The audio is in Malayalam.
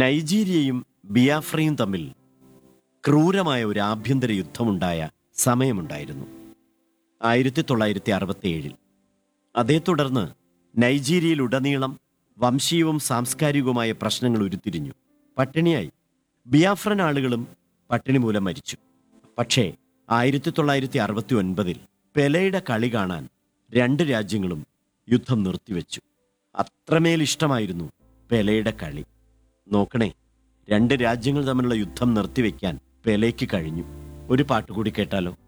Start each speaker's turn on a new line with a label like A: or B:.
A: നൈജീരിയയും ബിയാഫ്രയും തമ്മിൽ ക്രൂരമായ ഒരു ആഭ്യന്തര യുദ്ധമുണ്ടായ സമയമുണ്ടായിരുന്നു ആയിരത്തി തൊള്ളായിരത്തി അറുപത്തിയേഴിൽ അതേ തുടർന്ന് നൈജീരിയയിലുടനീളം വംശീയവും സാംസ്കാരികവുമായ പ്രശ്നങ്ങൾ ഉരുത്തിരിഞ്ഞു പട്ടിണിയായി ബിയാഫ്രൻ ആളുകളും പട്ടിണി മൂലം മരിച്ചു പക്ഷേ ആയിരത്തി തൊള്ളായിരത്തി അറുപത്തി ഒൻപതിൽ പെലയുടെ കളി കാണാൻ രണ്ട് രാജ്യങ്ങളും യുദ്ധം നിർത്തിവെച്ചു അത്രമേൽ ഇഷ്ടമായിരുന്നു പെലയുടെ കളി നോക്കണേ രണ്ട് രാജ്യങ്ങൾ തമ്മിലുള്ള യുദ്ധം നിർത്തിവെക്കാൻ പെലയ്ക്ക് കഴിഞ്ഞു ഒരു പാട്ട് കൂടി കേട്ടാലോ